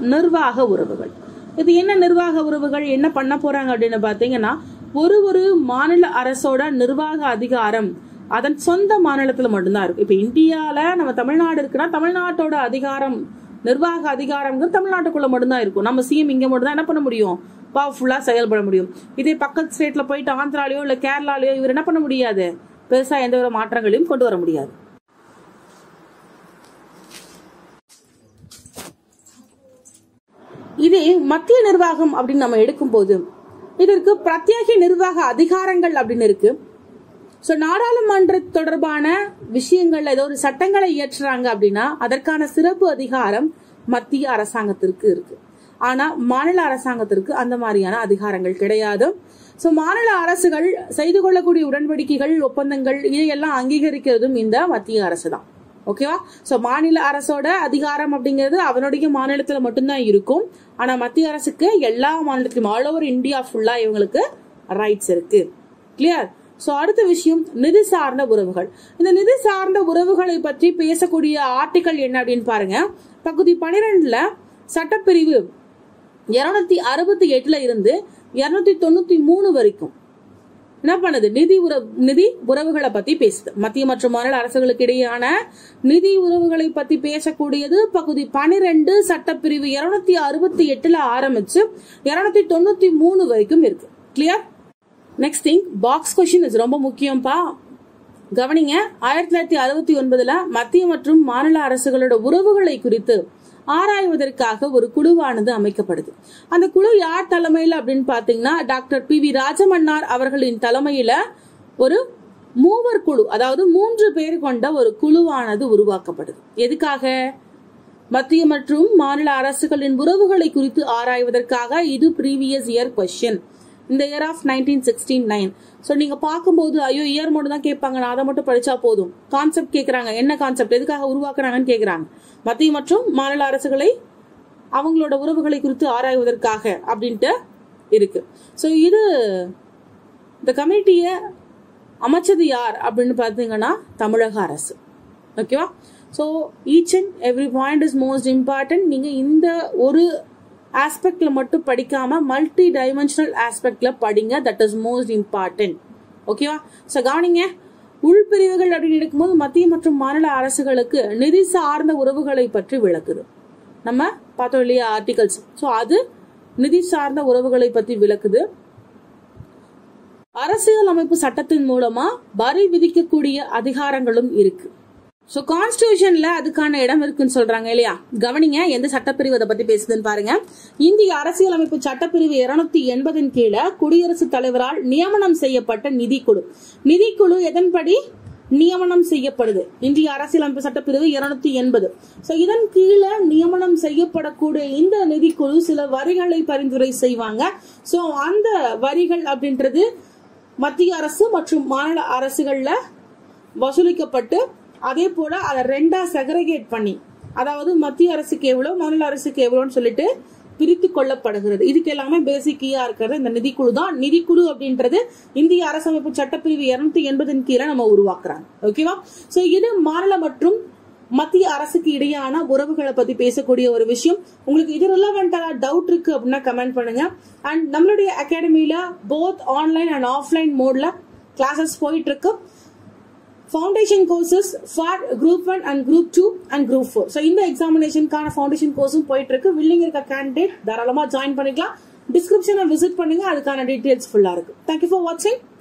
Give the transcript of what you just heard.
நிர்வாக உறவுகள் இது என்ன நிர்வாக உறவுகள் என்ன பண்ண போறாங்க அப்படின்னு பாத்தீங்கன்னா ஒரு ஒரு மாநில அரசோட நிர்வாக அதிகாரம் அதன் சொந்த மாநிலத்துல மட்டும்தான் இருக்கும் இப்ப இந்தியால நம்ம தமிழ்நாடு இருக்குன்னா தமிழ்நாட்டோட அதிகாரம் நிர்வாக அதிகாரம்ங்கிறது தமிழ்நாட்டுக்குள்ள மட்டும்தான் இருக்கும் நம்ம சிஎம் இங்க மட்டும் தான் என்ன பண்ண முடியும் பவர்ஃபுல்லா செயல்பட முடியும் இதே பக்கத்து ஸ்டேட்ல போயிட்டு ஆந்திராலயோ இல்ல கேரளாலயோ இவர் என்ன பண்ண முடியாது பெருசா எந்த ஒரு மாற்றங்களையும் கொண்டு வர முடியாது இதே மத்திய நிர்வாகம் அப்படின்னு நம்ம எடுக்கும்போது இதற்கு பிரத்யேக நிர்வாக அதிகாரங்கள் அப்படின்னு இருக்கு ஸோ நாடாளுமன்ற தொடர்பான விஷயங்கள்ல ஏதோ ஒரு சட்டங்களை இயற்றுறாங்க அப்படின்னா அதற்கான சிறப்பு அதிகாரம் மத்திய அரசாங்கத்திற்கு இருக்கு ஆனா மாநில அரசாங்கத்திற்கு அந்த மாதிரியான அதிகாரங்கள் கிடையாது ஸோ மாநில அரசுகள் செய்து கொள்ளக்கூடிய உடன்படிக்கைகள் ஒப்பந்தங்கள் இதையெல்லாம் அங்கீகரிக்கிறதும் இந்த மத்திய அரசு தான் ஓகேவா சோ மாநில அரசோட அதிகாரம் அப்படிங்கிறது அவனுடைய மாநிலத்துல மட்டும்தான் இருக்கும் ஆனா மத்திய அரசுக்கு எல்லா மாநிலத்திலும் ஆல் ஓவர் இந்தியா ஃபுல்லா இவங்களுக்கு ரைட்ஸ் இருக்கு கிளியர் சோ அடுத்த விஷயம் நிதி சார்ந்த உறவுகள் இந்த நிதி சார்ந்த உறவுகளை பற்றி பேசக்கூடிய ஆர்டிகல் என்ன அப்படின்னு பாருங்க பகுதி பனிரெண்டுல சட்டப்பிரிவு இருநூத்தி அறுபத்தி எட்டுல இருந்து இருநூத்தி தொண்ணூத்தி மூணு வரைக்கும் என்ன பண்ணுது நிதி உறவு நிதி உறவுகளை பத்தி பேசுது மத்திய மற்றும் மாநில அரசுகளுக்கு இடையேயான நிதி உறவுகளை பத்தி பேசக்கூடியது பகுதி பனிரெண்டு சட்டப்பிரிவு இருநூத்தி அறுபத்தி எட்டுல ஆரம்பிச்சு இருநூத்தி தொண்ணூத்தி மூணு வரைக்கும் இருக்கு clear next thing box question இது ரொம்ப முக்கியம்ப்பா கவனிங்க ஆயிரத்தி தொள்ளாயிரத்தி அறுபத்தி ஒன்பதுல மத்திய மற்றும் மாநில அரசுகளோட உறவுகளை குறித்து ஆராய்வதற்காக ஒரு குழுவானது அமைக்கப்படுது அந்த குழு யார் தலைமையில அப்படின்னு பாத்தீங்கன்னா டாக்டர் பி வி ராஜமன்னார் அவர்களின் தலைமையில ஒரு மூவர் குழு அதாவது மூன்று பேர் கொண்ட ஒரு குழுவானது உருவாக்கப்படுது எதுக்காக மத்திய மற்றும் மாநில அரசுகளின் உறவுகளை குறித்து ஆராய்வதற்காக இது ப்ரீவியஸ் இயர் கொஸ்டின் இந்த year of nineteen sixteen nine so நீங்க பார்க்கும்போது ஐயோ இயர் மட்டும் தான் கேட்பாங்க நான் அதை மட்டும் படிச்சா போதும் கான்செப்ட் கேட்கறாங்க என்ன கான்செப்ட் எதுக்காக உருவாக்குறாங்கன்னு கேட்கறாங்க மத்திய மற்றும் மாநில அரசுகளை அவங்களோட உறவுகளை குறித்து ஆராய்வதற்காக அப்படின்ட்டு இருக்கு ஸோ இது இந்த கமிட்டியை அமைச்சது யார் அப்படின்னு பார்த்தீங்கன்னா தமிழக அரசு ஓகேவா so each and every point is most important நீங்க இந்த ஒரு ஆஸ்பெக்ட்ல மட்டும் படிக்காம மல்டி டைமென்ஷனல் ஆஸ்பெக்ட்ல படிங்க தட் இஸ் மோஸ்ட் இம்பார்ட்டன்ட் ஓகேவா ஸோ கவனிங்க உள்பிரிவுகள் அப்படின்னு எடுக்கும்போது மத்திய மற்றும் மாநில அரசுகளுக்கு நிதி சார்ந்த உறவுகளை பற்றி விளக்குது நம்ம பார்த்தோம் இல்லையா ஆர்டிகல்ஸ் ஸோ அது நிதி சார்ந்த உறவுகளை பற்றி விளக்குது அரசியல் அமைப்பு சட்டத்தின் மூலமா வரி விதிக்கக்கூடிய அதிகாரங்களும் இருக்கு சோ கான்ஸ்டிடியூஷன்ல அதுக்கான இடம் இருக்குன்னு சொல்றாங்க இல்லையா கவனிங்க எந்த சட்டப்பிரிவு அதை பத்தி பேசுதுன்னு பாருங்க இந்திய அரசியலமைப்பு சட்டப்பிரிவு இருநூத்தி எண்பதின் கீழே குடியரசுத் தலைவரால் நியமனம் செய்யப்பட்ட நிதிக்குழு நிதிக்குழு எதன்படி நியமனம் செய்யப்படுது இந்திய அரசியலமைப்பு சட்டப்பிரிவு இருநூத்தி எண்பது சோ இதன் கீழே நியமனம் செய்யப்படக்கூடிய இந்த நிதிக்குழு சில வரிகளை பரிந்துரை செய்வாங்க சோ அந்த வரிகள் அப்படின்றது மத்திய அரசு மற்றும் மாநில அரசுகள்ல வசூலிக்கப்பட்டு அதே போல அதை ரெண்டா செக்ரகேட் பண்ணி அதாவது மத்திய அரசுக்கு எவ்வளவு மாநில அரசுக்கு எவ்வளவுன்னு சொல்லிட்டு பிரித்து கொள்ளப்படுகிறது இதுக்கு எல்லாமே பேசிக்கியா இருக்கிறது இந்த நிதிக்குழு தான் நிதிக்குழு அப்படின்றது இந்திய அரசமைப்பு சட்டப்பிரிவு இருநூத்தி எண்பதின் கீழே நம்ம உருவாக்குறாங்க ஓகேவா சோ இது மாநில மற்றும் மத்திய அரசுக்கு இடையான உறவுகளை பத்தி பேசக்கூடிய ஒரு விஷயம் உங்களுக்கு இது ரிலவெண்டா டவுட் இருக்கு அப்படின்னா கமெண்ட் பண்ணுங்க அண்ட் நம்மளுடைய அகாடமியில போத் ஆன்லைன் அண்ட் ஆஃப்லைன் மோட்ல கிளாஸஸ் போயிட்டு இருக்கு foundation courses for group one and group two and group four so இந்த எக்ஸாமினேஷனுக்கான ஃபவுண்டேஷன் கோர்ஸும் போயிட்டு இருக்கு வில்லிங் இருக்க கேண்டிடேட் தாராளமா ஜாயின் பண்ணிக்கலாம் டிஸ்கிரிப்ஷனை விசிட் பண்ணுங்க அதுக்கான டீடைல்ஸ் ஃபுல்லா இருக்கு தேங்க்யூ ஃபார் வாட்சிங்